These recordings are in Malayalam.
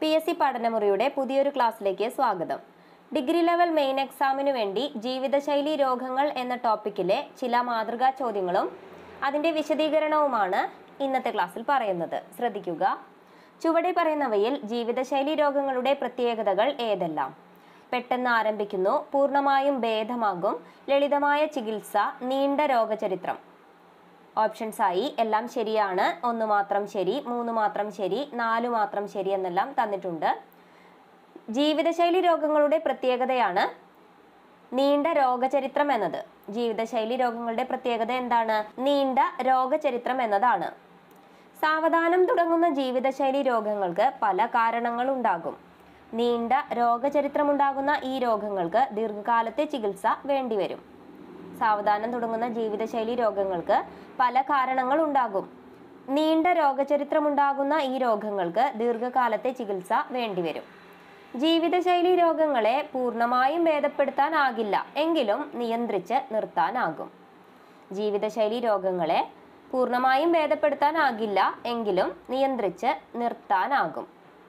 പി എസ് സി പഠനമുറിയുടെ പുതിയൊരു ക്ലാസ്സിലേക്ക് സ്വാഗതം ഡിഗ്രി ലെവൽ മെയിൻ എക്സാമിന് വേണ്ടി ജീവിതശൈലി രോഗങ്ങൾ എന്ന ടോപ്പിക്കിലെ ചില മാതൃകാ ചോദ്യങ്ങളും അതിൻ്റെ വിശദീകരണവുമാണ് ഇന്നത്തെ ക്ലാസ്സിൽ പറയുന്നത് ശ്രദ്ധിക്കുക ചുവടെ പറയുന്നവയിൽ ജീവിതശൈലി രോഗങ്ങളുടെ പ്രത്യേകതകൾ ഏതെല്ലാം പെട്ടെന്ന് ആരംഭിക്കുന്നു പൂർണ്ണമായും ഭേദമാകും ലളിതമായ ചികിത്സ നീണ്ട രോഗചരിത്രം ഓപ്ഷൻസ് ആയി എല്ലാം ശരിയാണ് ഒന്ന് മാത്രം ശരി മൂന്ന് മാത്രം ശരി നാല് മാത്രം ശരി എന്നെല്ലാം തന്നിട്ടുണ്ട് ജീവിതശൈലി രോഗങ്ങളുടെ പ്രത്യേകതയാണ് നീണ്ട രോഗചരിത്രം എന്നത് ജീവിതശൈലി രോഗങ്ങളുടെ പ്രത്യേകത എന്താണ് നീണ്ട രോഗചരിത്രം എന്നതാണ് സാവധാനം തുടങ്ങുന്ന ജീവിതശൈലി രോഗങ്ങൾക്ക് പല കാരണങ്ങളുണ്ടാകും നീണ്ട രോഗചരിത്രമുണ്ടാകുന്ന ഈ രോഗങ്ങൾക്ക് ദീർഘകാലത്തെ ചികിത്സ വേണ്ടിവരും സാവധാനം തുടങ്ങുന്ന ജീവിതശൈലി രോഗങ്ങൾക്ക് പല കാരണങ്ങൾ ഉണ്ടാകും നീണ്ട രോഗചരിത്രമുണ്ടാകുന്ന ഈ രോഗങ്ങൾക്ക് ദീർഘകാലത്തെ ചികിത്സ വേണ്ടിവരും ജീവിതശൈലി രോഗങ്ങളെ പൂർണ്ണമായും ഭേദപ്പെടുത്താനാകില്ല എങ്കിലും നിയന്ത്രിച്ച് നിർത്താനാകും ജീവിതശൈലി രോഗങ്ങളെ പൂർണ്ണമായും ഭേദപ്പെടുത്താനാകില്ല എങ്കിലും നിയന്ത്രിച്ച് നിർത്താനാകും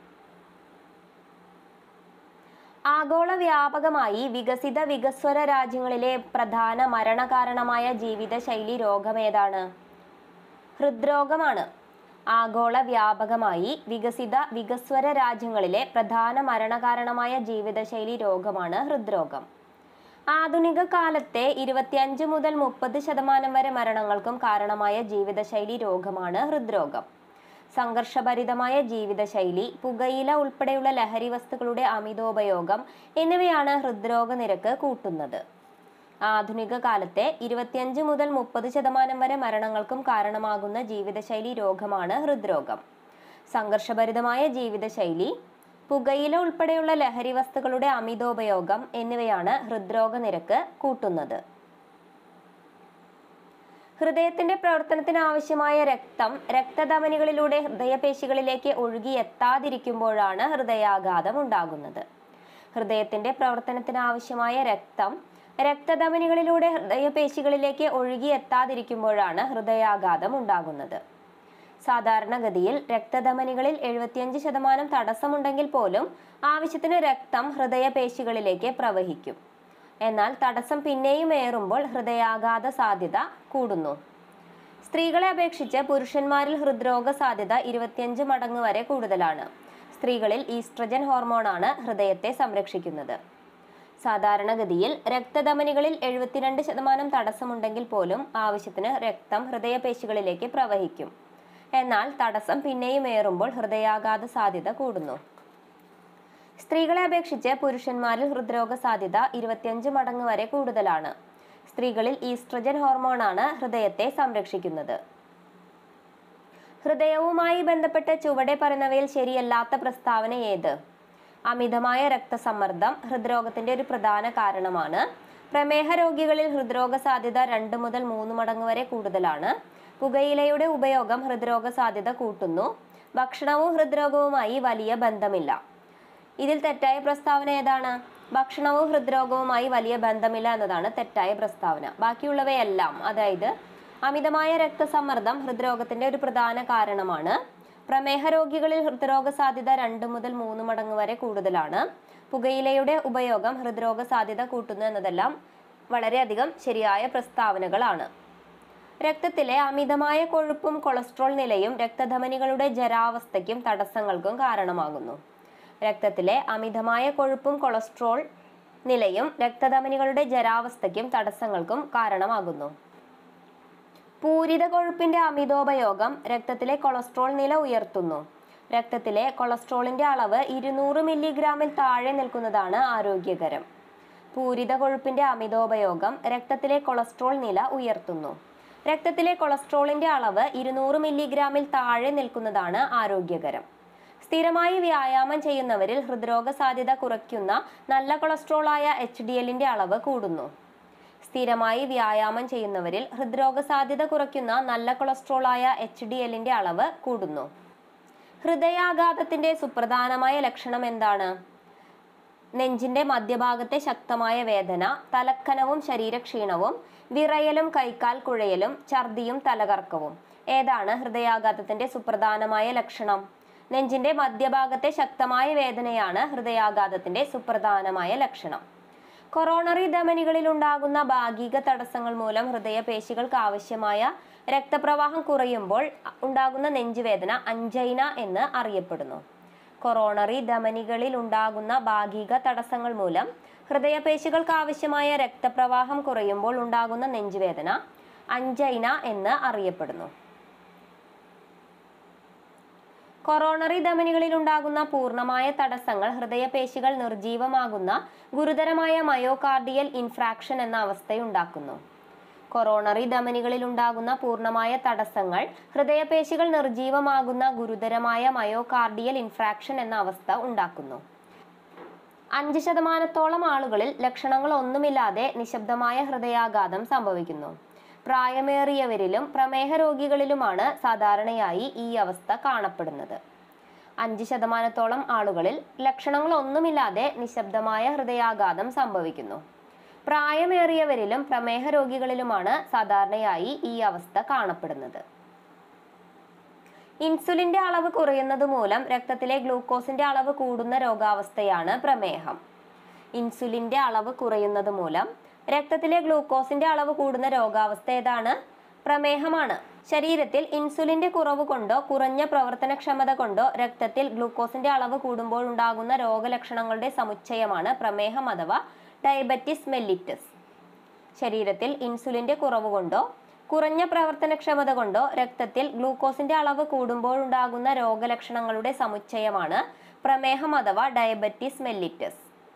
ആഗോള വ്യാപകമായി വികസിത വികസ്വര രാജ്യങ്ങളിലെ പ്രധാന മരണകാരണമായ ജീവിതശൈലി രോഗമേതാണ് ഹൃദ്രോഗമാണ് ആഗോള വ്യാപകമായി വികസിത വികസ്വര രാജ്യങ്ങളിലെ പ്രധാന മരണകാരണമായ ജീവിതശൈലി രോഗമാണ് ഹൃദ്രോഗം ആധുനിക കാലത്തെ ഇരുപത്തിയഞ്ച് മുതൽ മുപ്പത് ശതമാനം വരെ മരണങ്ങൾക്കും കാരണമായ ജീവിതശൈലി രോഗമാണ് ഹൃദ്രോഗം സംഘർഷഭരിതമായ ജീവിതശൈലി പുകയില ഉൾപ്പെടെയുള്ള ലഹരി വസ്തുക്കളുടെ അമിതോപയോഗം എന്നിവയാണ് ഹൃദ്രോഗ നിരക്ക് കൂട്ടുന്നത് ആധുനിക കാലത്തെ ഇരുപത്തിയഞ്ച് മുതൽ മുപ്പത് ശതമാനം വരെ മരണങ്ങൾക്കും കാരണമാകുന്ന ജീവിതശൈലി രോഗമാണ് ഹൃദ്രോഗം സംഘർഷഭരിതമായ ജീവിതശൈലി പുകയില ഉൾപ്പെടെയുള്ള ലഹരി വസ്തുക്കളുടെ അമിതോപയോഗം എന്നിവയാണ് ഹൃദ്രോഗ നിരക്ക് കൂട്ടുന്നത് ഹൃദയത്തിന്റെ പ്രവർത്തനത്തിന് ആവശ്യമായ രക്തം രക്തധമനികളിലൂടെ ഹൃദയപേശികളിലേക്ക് ഒഴുകി എത്താതിരിക്കുമ്പോഴാണ് ഹൃദയാഘാതം ഉണ്ടാകുന്നത് ഹൃദയത്തിന്റെ പ്രവർത്തനത്തിന് ആവശ്യമായ രക്തം രക്തധമനികളിലൂടെ ഹൃദയപേശികളിലേക്ക് ഒഴുകി എത്താതിരിക്കുമ്പോഴാണ് ഹൃദയാഘാതം ഉണ്ടാകുന്നത് സാധാരണഗതിയിൽ രക്തധമനികളിൽ എഴുപത്തിയഞ്ച് ശതമാനം തടസ്സമുണ്ടെങ്കിൽ പോലും ആവശ്യത്തിന് രക്തം ഹൃദയപേശികളിലേക്ക് പ്രവഹിക്കും എന്നാൽ തടസ്സം പിന്നെയും ഏറുമ്പോൾ ഹൃദയാഘാത സാധ്യത കൂടുന്നു സ്ത്രീകളെ അപേക്ഷിച്ച് പുരുഷന്മാരിൽ ഹൃദ്രോഗ സാധ്യത ഇരുപത്തിയഞ്ച് മടങ്ങ് വരെ കൂടുതലാണ് സ്ത്രീകളിൽ ഈസ്ട്രജൻ ഹോർമോണാണ് ഹൃദയത്തെ സംരക്ഷിക്കുന്നത് സാധാരണഗതിയിൽ രക്തധമനികളിൽ എഴുപത്തിരണ്ട് ശതമാനം തടസ്സമുണ്ടെങ്കിൽ പോലും ആവശ്യത്തിന് രക്തം ഹൃദയപേശികളിലേക്ക് പ്രവഹിക്കും എന്നാൽ തടസ്സം പിന്നെയും ഏറുമ്പോൾ ഹൃദയാഘാത സാധ്യത കൂടുന്നു സ്ത്രീകളെ അപേക്ഷിച്ച് പുരുഷന്മാരിൽ ഹൃദ്രോഗ സാധ്യത ഇരുപത്തിയഞ്ച് മടങ്ങ് വരെ കൂടുതലാണ് സ്ത്രീകളിൽ ഈസ്ട്രജൻ ഹോർമോണാണ് ഹൃദയത്തെ സംരക്ഷിക്കുന്നത് ഹൃദയവുമായി ബന്ധപ്പെട്ട് ചുവടെ പറയുന്നവയിൽ ശരിയല്ലാത്ത പ്രസ്താവന ഏത് അമിതമായ രക്തസമ്മർദ്ദം ഹൃദ്രോഗത്തിന്റെ ഒരു പ്രധാന കാരണമാണ് പ്രമേഹ രോഗികളിൽ ഹൃദ്രോഗ സാധ്യത രണ്ട് മുതൽ മൂന്ന് മടങ്ങ് വരെ കൂടുതലാണ് പുകയിലയുടെ ഉപയോഗം ഹൃദ്രോഗ സാധ്യത കൂട്ടുന്നു ഭക്ഷണവും ഹൃദ്രോഗവുമായി വലിയ ബന്ധമില്ല ഇതിൽ തെറ്റായ പ്രസ്താവന ഏതാണ് ഭക്ഷണവും ഹൃദ്രോഗവുമായി വലിയ ബന്ധമില്ല എന്നതാണ് തെറ്റായ പ്രസ്താവന ബാക്കിയുള്ളവയെല്ലാം അതായത് അമിതമായ രക്തസമ്മർദ്ദം ഹൃദ്രോഗത്തിന്റെ ഒരു പ്രധാന കാരണമാണ് പ്രമേഹ രോഗികളിൽ ഹൃദ്രോഗ സാധ്യത രണ്ട് മുതൽ മൂന്ന് മടങ്ങ് വരെ കൂടുതലാണ് പുകയിലയുടെ ഉപയോഗം ഹൃദ്രോഗ സാധ്യത കൂട്ടുന്നു എന്നതെല്ലാം വളരെയധികം ശരിയായ പ്രസ്താവനകളാണ് രക്തത്തിലെ അമിതമായ കൊഴുപ്പും കൊളസ്ട്രോൾ നിലയും രക്തധമനികളുടെ ജരാവസ്ഥയ്ക്കും തടസ്സങ്ങൾക്കും കാരണമാകുന്നു രക്തത്തിലെ അമിതമായ കൊഴുപ്പും കൊളസ്ട്രോൾ നിലയും രക്തധമനികളുടെ ജരാവസ്ഥയ്ക്കും തടസ്സങ്ങൾക്കും കാരണമാകുന്നു പൂരിത കൊഴുപ്പിന്റെ അമിതോപയോഗം രക്തത്തിലെ കൊളസ്ട്രോൾ നില ഉയർത്തുന്നു രക്തത്തിലെ കൊളസ്ട്രോളിന്റെ അളവ് ഇരുന്നൂറ് മില്ലിഗ്രാമിൽ താഴെ നിൽക്കുന്നതാണ് ആരോഗ്യകരം പൂരിത കൊഴുപ്പിന്റെ അമിതോപയോഗം രക്തത്തിലെ കൊളസ്ട്രോൾ നില ഉയർത്തുന്നു രക്തത്തിലെ കൊളസ്ട്രോളിന്റെ അളവ് ഇരുന്നൂറ് മില്ലിഗ്രാമിൽ താഴെ നിൽക്കുന്നതാണ് ആരോഗ്യകരം സ്ഥിരമായി വ്യായാമം ചെയ്യുന്നവരിൽ ഹൃദ്രോഗ സാധ്യത കുറയ്ക്കുന്ന നല്ല കൊളസ്ട്രോളായ എച്ച് ഡി എല്ലിന്റെ അളവ് കൂടുന്നു സ്ഥിരമായി വ്യായാമം ചെയ്യുന്നവരിൽ ഹൃദ്രോഗ സാധ്യത കുറയ്ക്കുന്ന നല്ല കൊളസ്ട്രോളായ എച്ച് ഡി എല്ലിന്റെ അളവ് കൂടുന്നു ഹൃദയാഘാതത്തിന്റെ സുപ്രധാനമായ ലക്ഷണം എന്താണ് നെഞ്ചിന്റെ മധ്യഭാഗത്തെ ശക്തമായ വേദന തലക്കനവും ശരീരക്ഷീണവും വിറയലും കൈക്കാൽ കുഴയലും ഛർദിയും തലകറക്കവും ഏതാണ് ഹൃദയാഘാതത്തിന്റെ സുപ്രധാനമായ ലക്ഷണം നെഞ്ചിന്റെ മധ്യഭാഗത്തെ ശക്തമായ വേദനയാണ് ഹൃദയാഘാതത്തിന്റെ സുപ്രധാനമായ ലക്ഷണം കൊറോണറി ധമനികളിൽ ഉണ്ടാകുന്ന ഭാഗിക തടസ്സങ്ങൾ മൂലം ഹൃദയപേശികൾക്ക് ആവശ്യമായ രക്തപ്രവാഹം കുറയുമ്പോൾ ഉണ്ടാകുന്ന നെഞ്ചുവേദന അഞ്ചൈന എന്ന് അറിയപ്പെടുന്നു കൊറോണറി ധമനികളിൽ ഉണ്ടാകുന്ന ഭാഗിക തടസ്സങ്ങൾ മൂലം ഹൃദയപേശികൾക്ക് ആവശ്യമായ രക്തപ്രവാഹം കുറയുമ്പോൾ ഉണ്ടാകുന്ന നെഞ്ചുവേദന അഞ്ചൈന എന്ന് അറിയപ്പെടുന്നു കൊറോണറി ധമനികളിൽ ഉണ്ടാകുന്ന പൂർണ്ണമായ തടസ്സങ്ങൾ ഹൃദയപേശികൾ നിർജീവമാകുന്ന ഗുരുതരമായ മയോകാർഡിയൽ ഇൻഫ്രാക്ഷൻ എന്ന അവസ്ഥയുണ്ടാക്കുന്നു കൊറോണറി ധമനികളിൽ ഉണ്ടാകുന്ന പൂർണ്ണമായ തടസ്സങ്ങൾ ഹൃദയപേശികൾ നിർജീവമാകുന്ന ഗുരുതരമായ മയോകാർഡിയൽ ഇൻഫ്രാക്ഷൻ എന്ന അവസ്ഥ ഉണ്ടാക്കുന്നു അഞ്ച് ശതമാനത്തോളം ആളുകളിൽ ലക്ഷണങ്ങൾ ഒന്നുമില്ലാതെ നിശബ്ദമായ ഹൃദയാഘാതം സംഭവിക്കുന്നു പ്രായമേറിയവരിലും പ്രമേഹ രോഗികളിലുമാണ് സാധാരണയായി ഈ അവസ്ഥ കാണപ്പെടുന്നത് അഞ്ച് ശതമാനത്തോളം ആളുകളിൽ ലക്ഷണങ്ങൾ ഒന്നുമില്ലാതെ നിശബ്ദമായ ഹൃദയാഘാതം സംഭവിക്കുന്നു പ്രായമേറിയവരിലും പ്രമേഹ രോഗികളിലുമാണ് സാധാരണയായി ഈ അവസ്ഥ കാണപ്പെടുന്നത് ഇൻസുലിന്റെ അളവ് കുറയുന്നത് മൂലം രക്തത്തിലെ ഗ്ലൂക്കോസിന്റെ അളവ് കൂടുന്ന രോഗാവസ്ഥയാണ് പ്രമേഹം ഇൻസുലിന്റെ അളവ് കുറയുന്നത് മൂലം രക്തത്തിലെ ഗ്ലൂക്കോസിന്റെ അളവ് കൂടുന്ന രോഗാവസ്ഥ ഏതാണ് പ്രമേഹമാണ് ശരീരത്തിൽ ഇൻസുലിന്റെ കുറവ് കൊണ്ടോ കുറഞ്ഞ പ്രവർത്തനക്ഷമത കൊണ്ടോ രക്തത്തിൽ ഗ്ലൂക്കോസിന്റെ അളവ് കൂടുമ്പോൾ ഉണ്ടാകുന്ന രോഗലക്ഷണങ്ങളുടെ സമുച്ചയമാണ് പ്രമേഹം അഥവാ ഡയബറ്റിസ് മെല്ലിറ്റസ് ശരീരത്തിൽ ഇൻസുലിന്റെ കുറവ് കൊണ്ടോ കുറഞ്ഞ പ്രവർത്തനക്ഷമത കൊണ്ടോ രക്തത്തിൽ ഗ്ലൂക്കോസിന്റെ അളവ് കൂടുമ്പോൾ ഉണ്ടാകുന്ന രോഗലക്ഷണങ്ങളുടെ സമുച്ചയമാണ് പ്രമേഹം അഥവാ ഡയബറ്റിസ് മെല്ലിറ്റസ്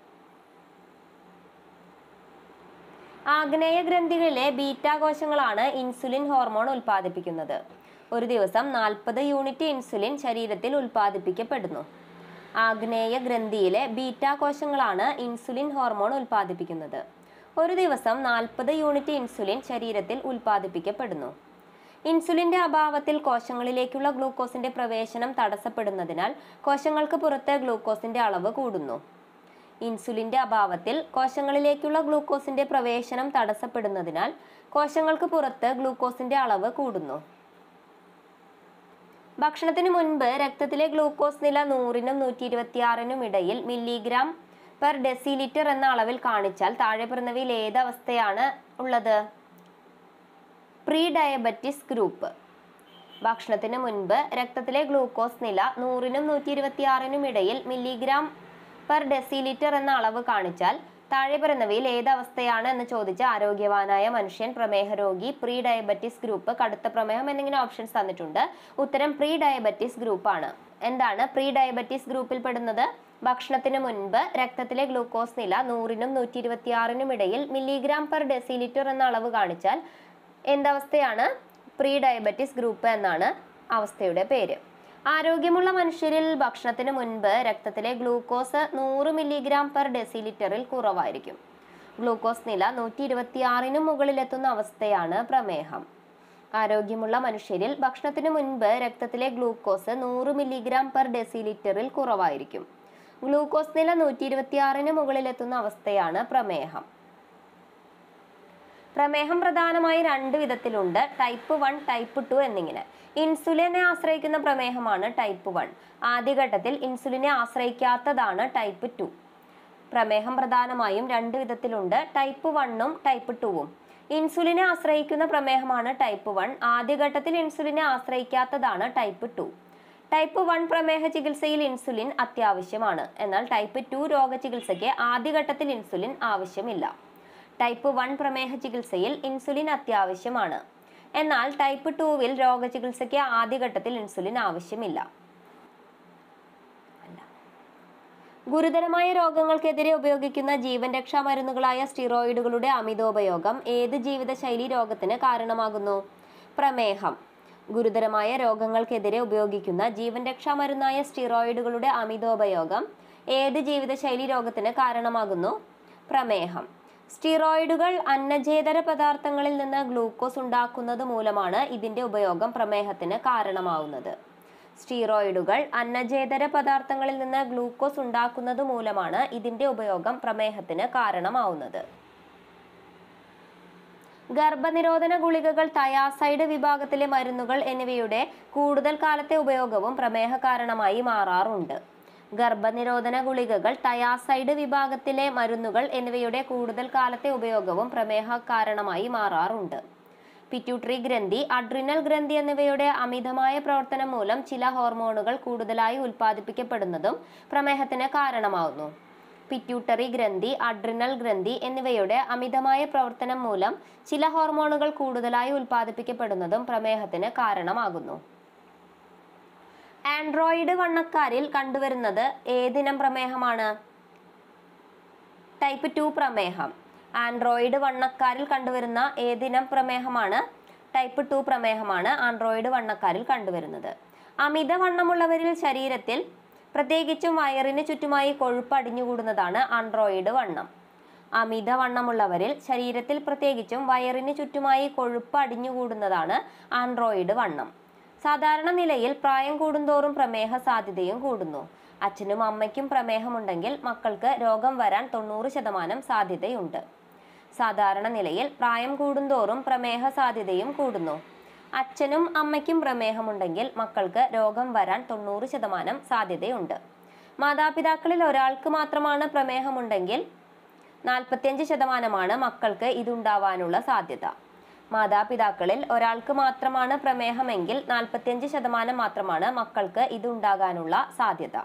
ആഗ്നേയ ഗ്രന്ഥികളിലെ ബീറ്റാ കോശങ്ങളാണ് ഇൻസുലിൻ ഹോർമോൺ ഉൽപ്പാദിപ്പിക്കുന്നത് ഒരു ദിവസം നാൽപ്പത് യൂണിറ്റ് ഇൻസുലിൻ ശരീരത്തിൽ ഉൽപ്പാദിപ്പിക്കപ്പെടുന്നു ആഗ്നേയ ഗ്രന്ഥിയിലെ ബീറ്റാ കോശങ്ങളാണ് ഇൻസുലിൻ ഹോർമോൺ ഉൽപ്പാദിപ്പിക്കുന്നത് ഒരു ദിവസം നാൽപ്പത് യൂണിറ്റ് ഇൻസുലിൻ ശരീരത്തിൽ ഉൽപ്പാദിപ്പിക്കപ്പെടുന്നു ഇൻസുലിന്റെ അഭാവത്തിൽ കോശങ്ങളിലേക്കുള്ള ഗ്ലൂക്കോസിന്റെ പ്രവേശനം തടസ്സപ്പെടുന്നതിനാൽ കോശങ്ങൾക്ക് പുറത്ത് ഗ്ലൂക്കോസിന്റെ അളവ് കൂടുന്നു ഇൻസുലിന്റെ അഭാവത്തിൽ കോശങ്ങളിലേക്കുള്ള ഗ്ലൂക്കോസിന്റെ പ്രവേശനം തടസ്സപ്പെടുന്നതിനാൽ കോശങ്ങൾക്ക് പുറത്ത് ഗ്ലൂക്കോസിന്റെ അളവ് കൂടുന്നു ഭക്ഷണത്തിന് മുൻപ് രക്തത്തിലെ ഗ്ലൂക്കോസ് നില നൂറിനും നൂറ്റി ഇരുപത്തിയാറിനും ഇടയിൽ മില്ലിഗ്രാം പെർ ഡെസിലിറ്റർ എന്ന അളവിൽ കാണിച്ചാൽ താഴെ പറയുന്നവയിൽ ഏത് അവസ്ഥയാണ് ഉള്ളത് പ്രീ ഡയബറ്റിസ് ഗ്രൂപ്പ് ഭക്ഷണത്തിന് മുൻപ് രക്തത്തിലെ ഗ്ലൂക്കോസ് നില നൂറിനും നൂറ്റി ഇരുപത്തിയാറിനും ഇടയിൽ മില്ലിഗ്രാം പെർ ഡെസിലിറ്റർ എന്ന അളവ് കാണിച്ചാൽ താഴെ പറയുന്നവയിൽ ഏത് അവസ്ഥയാണ് എന്ന് ചോദിച്ച ആരോഗ്യവാനായ മനുഷ്യൻ പ്രമേഹ രോഗി പ്രീ ഡയബറ്റിസ് ഗ്രൂപ്പ് കടുത്ത പ്രമേഹം എന്നിങ്ങനെ ഓപ്ഷൻസ് തന്നിട്ടുണ്ട് ഉത്തരം പ്രീ ഡയബറ്റിസ് ഗ്രൂപ്പാണ് എന്താണ് പ്രീ ഡയബറ്റിസ് ഗ്രൂപ്പിൽ പെടുന്നത് ഭക്ഷണത്തിന് മുൻപ് രക്തത്തിലെ ഗ്ലൂക്കോസ് നില നൂറിനും നൂറ്റി ഇരുപത്തിയാറിനും ഇടയിൽ മില്ലിഗ്രാം പെർ ഡെസിലിറ്റർ എന്ന അളവ് കാണിച്ചാൽ എന്തവസ്ഥയാണ് പ്രീ ഡയബറ്റിസ് ഗ്രൂപ്പ് എന്നാണ് അവസ്ഥയുടെ പേര് ആരോഗ്യമുള്ള മനുഷ്യരിൽ ഭക്ഷണത്തിന് മുൻപ് രക്തത്തിലെ ഗ്ലൂക്കോസ് നൂറ് മില്ലിഗ്രാം പെർ ഡെസിലിറ്ററിൽ കുറവായിരിക്കും ഗ്ലൂക്കോസ് നില നൂറ്റി ഇരുപത്തിയാറിനും മുകളിലെത്തുന്ന അവസ്ഥയാണ് പ്രമേഹം ആരോഗ്യമുള്ള മനുഷ്യരിൽ ഭക്ഷണത്തിന് മുൻപ് രക്തത്തിലെ ഗ്ലൂക്കോസ് നൂറ് മില്ലിഗ്രാം പെർ ഡെസിലിറ്ററിൽ കുറവായിരിക്കും ഗ്ലൂക്കോസ് നില നൂറ്റി ഇരുപത്തിയാറിന് മുകളിലെത്തുന്ന അവസ്ഥയാണ് പ്രമേഹം പ്രമേഹം പ്രധാനമായി രണ്ട് വിധത്തിലുണ്ട് ടൈപ്പ് വൺ ടൈപ്പ് ടു എന്നിങ്ങനെ ഇൻസുലിനെ ആശ്രയിക്കുന്ന പ്രമേഹമാണ് ടൈപ്പ് വൺ ആദ്യഘട്ടത്തിൽ ഇൻസുലിനെ ആശ്രയിക്കാത്തതാണ് ടൈപ്പ് ടു പ്രമേഹം പ്രധാനമായും രണ്ട് വിധത്തിലുണ്ട് ടൈപ്പ് വണ്ണും ടൈപ്പ് ടുവും ഇൻസുലിനെ ആശ്രയിക്കുന്ന പ്രമേഹമാണ് ടൈപ്പ് വൺ ആദ്യഘട്ടത്തിൽ ഇൻസുലിനെ ആശ്രയിക്കാത്തതാണ് ടൈപ്പ് ടു ടൈപ്പ് വൺ പ്രമേഹ ചികിത്സയിൽ ഇൻസുലിൻ അത്യാവശ്യമാണ് എന്നാൽ ടൈപ്പ് ടു രോഗചികിത്സയ്ക്ക് ആദ്യഘട്ടത്തിൽ ഇൻസുലിൻ ആവശ്യമില്ല ടൈപ്പ് വൺ പ്രമേഹ ചികിത്സയിൽ ഇൻസുലിൻ അത്യാവശ്യമാണ് എന്നാൽ ടൈപ്പ് ടൂവിൽ രോഗചികിത്സയ്ക്ക് ആദ്യഘട്ടത്തിൽ ഇൻസുലിൻ ആവശ്യമില്ല അല്ല. ഗുരുതരമായ രോഗങ്ങൾക്കെതിരെ ഉപയോഗിക്കുന്ന ജീവൻ രക്ഷാ മരുന്നുകളായ സ്റ്റിറോയിഡുകളുടെ അമിതോപയോഗം ഏത് ജീവിതശൈലി രോഗത്തിന് കാരണമാകുന്നു പ്രമേഹം ഗുരുതരമായ രോഗങ്ങൾക്കെതിരെ ഉപയോഗിക്കുന്ന ജീവൻ രക്ഷാ മരുന്നായ സ്റ്റിറോയിഡുകളുടെ അമിതോപയോഗം ഏത് ജീവിതശൈലി രോഗത്തിന് കാരണമാകുന്നു പ്രമേഹം സ്റ്റിറോയിഡുകൾ അന്നജേതര പദാർത്ഥങ്ങളിൽ നിന്ന് ഗ്ലൂക്കോസ് ഉണ്ടാക്കുന്നത് മൂലമാണ് ഇതിന്റെ ഉപയോഗം പ്രമേഹത്തിന് കാരണമാവുന്നത് സ്റ്റീറോയിഡുകൾ അന്നജേതര പദാർത്ഥങ്ങളിൽ നിന്ന് ഗ്ലൂക്കോസ് ഉണ്ടാക്കുന്നത് മൂലമാണ് ഇതിന്റെ ഉപയോഗം പ്രമേഹത്തിന് കാരണമാവുന്നത് ഗർഭനിരോധന ഗുളികകൾ തയാസൈഡ് വിഭാഗത്തിലെ മരുന്നുകൾ എന്നിവയുടെ കൂടുതൽ കാലത്തെ ഉപയോഗവും പ്രമേഹ കാരണമായി മാറാറുണ്ട് ഗർഭനിരോധന ഗുളികകൾ തയാസൈഡ് വിഭാഗത്തിലെ മരുന്നുകൾ എന്നിവയുടെ കൂടുതൽ കാലത്തെ ഉപയോഗവും പ്രമേഹ കാരണമായി മാറാറുണ്ട് പിറ്റ്യൂട്ടറി ഗ്രന്ഥി അഡ്രിനൽ ഗ്രന്ഥി എന്നിവയുടെ അമിതമായ പ്രവർത്തനം മൂലം ചില ഹോർമോണുകൾ കൂടുതലായി ഉൽപ്പാദിപ്പിക്കപ്പെടുന്നതും പ്രമേഹത്തിന് കാരണമാകുന്നു പിറ്റ്യൂട്ടറി ഗ്രന്ഥി അഡ്രിനൽ ഗ്രന്ഥി എന്നിവയുടെ അമിതമായ പ്രവർത്തനം മൂലം ചില ഹോർമോണുകൾ കൂടുതലായി ഉൽപ്പാദിപ്പിക്കപ്പെടുന്നതും പ്രമേഹത്തിന് കാരണമാകുന്നു ആൻഡ്രോയിഡ് വണ്ണക്കാരിൽ കണ്ടുവരുന്നത് ഏതിനം പ്രമേഹമാണ് ടൈപ്പ് ടു പ്രമേഹം ആൻഡ്രോയിഡ് വണ്ണക്കാരിൽ കണ്ടുവരുന്ന ഏതിനം പ്രമേഹമാണ് ടൈപ്പ് ടു പ്രമേഹമാണ് ആൻഡ്രോയിഡ് വണ്ണക്കാരിൽ കണ്ടുവരുന്നത് അമിതവണ്ണമുള്ളവരിൽ ശരീരത്തിൽ പ്രത്യേകിച്ചും വയറിന് ചുറ്റുമായി കൊഴുപ്പ് അടിഞ്ഞുകൂടുന്നതാണ് ആൻഡ്രോയിഡ് വണ്ണം അമിതവണ്ണമുള്ളവരിൽ ശരീരത്തിൽ പ്രത്യേകിച്ചും വയറിന് ചുറ്റുമായി കൊഴുപ്പ് അടിഞ്ഞുകൂടുന്നതാണ് ആൻഡ്രോയിഡ് വണ്ണം സാധാരണ നിലയിൽ പ്രായം കൂടുന്തോറും പ്രമേഹ സാധ്യതയും കൂടുന്നു അച്ഛനും അമ്മയ്ക്കും പ്രമേഹമുണ്ടെങ്കിൽ മക്കൾക്ക് രോഗം വരാൻ തൊണ്ണൂറ് ശതമാനം സാധ്യതയുണ്ട് സാധാരണ നിലയിൽ പ്രായം കൂടുന്തോറും പ്രമേഹ സാധ്യതയും കൂടുന്നു അച്ഛനും അമ്മയ്ക്കും പ്രമേഹമുണ്ടെങ്കിൽ മക്കൾക്ക് രോഗം വരാൻ തൊണ്ണൂറ് ശതമാനം സാധ്യതയുണ്ട് മാതാപിതാക്കളിൽ ഒരാൾക്ക് മാത്രമാണ് പ്രമേഹമുണ്ടെങ്കിൽ നാൽപ്പത്തിയഞ്ച് ശതമാനമാണ് മക്കൾക്ക് ഇതുണ്ടാവാനുള്ള സാധ്യത മാതാപിതാക്കളിൽ ഒരാൾക്ക് മാത്രമാണ് പ്രമേഹമെങ്കിൽ നാൽപ്പത്തിയഞ്ച് ശതമാനം മാത്രമാണ് മക്കൾക്ക് ഇതുണ്ടാകാനുള്ള സാധ്യത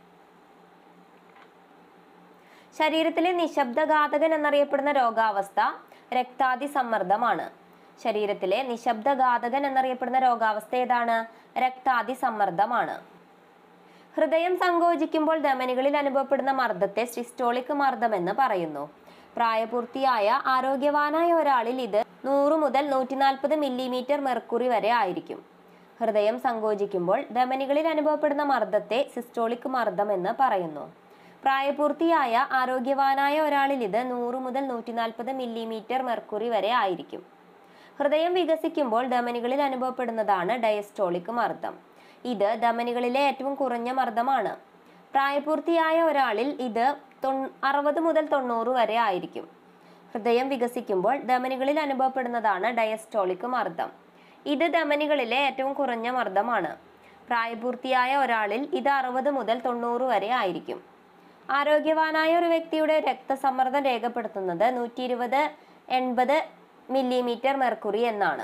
ശരീരത്തിലെ നിശബ്ദഘാതകൻ എന്നറിയപ്പെടുന്ന രോഗാവസ്ഥ രക്താതിസമ്മർദ്ദമാണ് ശരീരത്തിലെ നിശബ്ദഘാതകൻ എന്നറിയപ്പെടുന്ന രോഗാവസ്ഥ ഏതാണ് രക്താതിസമ്മർദ്ദമാണ് ഹൃദയം സങ്കോചിക്കുമ്പോൾ ധമനികളിൽ അനുഭവപ്പെടുന്ന മർദ്ദത്തെ സിസ്റ്റോളിക് മർദ്ദം എന്ന് പറയുന്നു പ്രായപൂർത്തിയായ ആരോഗ്യവാനായ ഒരാളിൽ ഇത് നൂറ് മുതൽ നൂറ്റി നാൽപ്പത് മില്ലിമീറ്റർ മെർക്കുറി വരെ ആയിരിക്കും ഹൃദയം സങ്കോചിക്കുമ്പോൾ ധമനികളിൽ അനുഭവപ്പെടുന്ന മർദ്ദത്തെ സിസ്റ്റോളിക് മർദ്ദം എന്ന് പറയുന്നു പ്രായപൂർത്തിയായ ആരോഗ്യവാനായ ഒരാളിൽ ഇത് നൂറ് മുതൽ നൂറ്റി നാൽപ്പത് മില്ലിമീറ്റർ മെർക്കുറി വരെ ആയിരിക്കും ഹൃദയം വികസിക്കുമ്പോൾ ധമനികളിൽ അനുഭവപ്പെടുന്നതാണ് ഡയസ്റ്റോളിക് മർദ്ദം ഇത് ധമനികളിലെ ഏറ്റവും കുറഞ്ഞ മർദ്ദമാണ് പ്രായപൂർത്തിയായ ഒരാളിൽ ഇത് തൊൺ- അറുപത് മുതൽ തൊണ്ണൂറ് വരെ ആയിരിക്കും ഹൃദയം വികസിക്കുമ്പോൾ ധമനികളിൽ അനുഭവപ്പെടുന്നതാണ് ഡയസ്റ്റോളിക് മർദ്ദം ഇത് ധമനികളിലെ ഏറ്റവും കുറഞ്ഞ മർദ്ദമാണ് പ്രായപൂർത്തിയായ ഒരാളിൽ ഇത് അറുപത് മുതൽ തൊണ്ണൂറ് വരെ ആയിരിക്കും ആരോഗ്യവാനായ ഒരു വ്യക്തിയുടെ രക്തസമ്മർദ്ദം രേഖപ്പെടുത്തുന്നത് നൂറ്റി ഇരുപത് എൺപത് മില്ലിമീറ്റർ മെർക്കുറി എന്നാണ്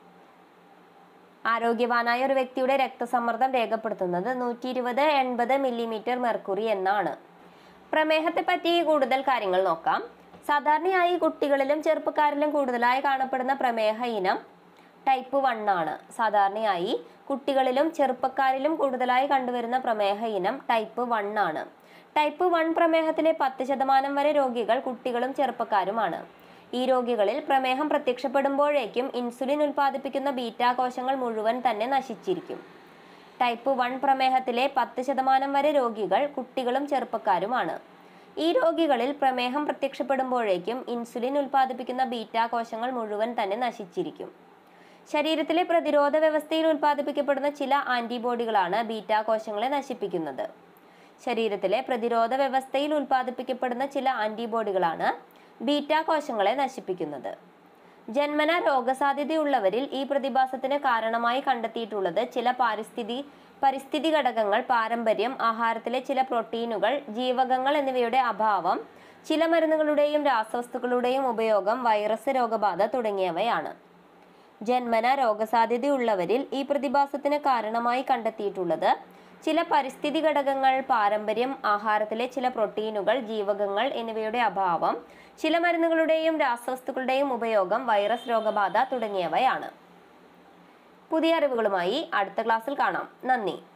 ആരോഗ്യവാനായ ഒരു വ്യക്തിയുടെ രക്തസമ്മർദ്ദം രേഖപ്പെടുത്തുന്നത് നൂറ്റി ഇരുപത് എൺപത് മില്ലിമീറ്റർ മെർക്കുറി എന്നാണ് പ്രമേഹത്തെ പറ്റി കൂടുതൽ കാര്യങ്ങൾ നോക്കാം സാധാരണയായി കുട്ടികളിലും ചെറുപ്പക്കാരിലും കൂടുതലായി കാണപ്പെടുന്ന പ്രമേഹ ഇനം ടൈപ്പ് വൺ ആണ് സാധാരണയായി കുട്ടികളിലും ചെറുപ്പക്കാരിലും കൂടുതലായി കണ്ടുവരുന്ന പ്രമേഹ ഇനം ടൈപ്പ് വൺ ആണ് ടൈപ്പ് വൺ പ്രമേഹത്തിലെ പത്ത് ശതമാനം വരെ രോഗികൾ കുട്ടികളും ചെറുപ്പക്കാരുമാണ് ഈ രോഗികളിൽ പ്രമേഹം പ്രത്യക്ഷപ്പെടുമ്പോഴേക്കും ഇൻസുലിൻ ഉൽപ്പാദിപ്പിക്കുന്ന ബീറ്റാ കോശങ്ങൾ മുഴുവൻ തന്നെ നശിച്ചിരിക്കും ടൈപ്പ് വൺ പ്രമേഹത്തിലെ പത്ത് ശതമാനം വരെ രോഗികൾ കുട്ടികളും ചെറുപ്പക്കാരുമാണ് ഈ രോഗികളിൽ പ്രമേഹം പ്രത്യക്ഷപ്പെടുമ്പോഴേക്കും ഇൻസുലിൻ ഉൽപ്പാദിപ്പിക്കുന്ന ബീറ്റാ കോശങ്ങൾ മുഴുവൻ തന്നെ നശിച്ചിരിക്കും ശരീരത്തിലെ പ്രതിരോധ വ്യവസ്ഥയിൽ ഉൽപ്പാദിപ്പിക്കപ്പെടുന്ന ചില ആന്റിബോഡികളാണ് ബീറ്റാ കോശങ്ങളെ നശിപ്പിക്കുന്നത് ശരീരത്തിലെ പ്രതിരോധ വ്യവസ്ഥയിൽ ഉൽപ്പാദിപ്പിക്കപ്പെടുന്ന ചില ആന്റിബോഡികളാണ് ബീറ്റാ കോശങ്ങളെ നശിപ്പിക്കുന്നത് ജന്മന രോഗസാധ്യതയുള്ളവരിൽ ഈ പ്രതിഭാസത്തിന് കാരണമായി കണ്ടെത്തിയിട്ടുള്ളത് ചില പാരിസ്ഥിതി പരിസ്ഥിതി ഘടകങ്ങൾ പാരമ്പര്യം ആഹാരത്തിലെ ചില പ്രോട്ടീനുകൾ ജീവകങ്ങൾ എന്നിവയുടെ അഭാവം ചില മരുന്നുകളുടെയും രാസവസ്തുക്കളുടെയും ഉപയോഗം വൈറസ് രോഗബാധ തുടങ്ങിയവയാണ് ജന്മന രോഗസാധ്യതയുള്ളവരിൽ ഈ പ്രതിഭാസത്തിന് കാരണമായി കണ്ടെത്തിയിട്ടുള്ളത് ചില പരിസ്ഥിതി ഘടകങ്ങൾ പാരമ്പര്യം ആഹാരത്തിലെ ചില പ്രോട്ടീനുകൾ ജീവകങ്ങൾ എന്നിവയുടെ അഭാവം ചില മരുന്നുകളുടെയും രാസവസ്തുക്കളുടെയും ഉപയോഗം വൈറസ് രോഗബാധ തുടങ്ങിയവയാണ് പുതിയ അറിവുകളുമായി അടുത്ത ക്ലാസ്സിൽ കാണാം നന്ദി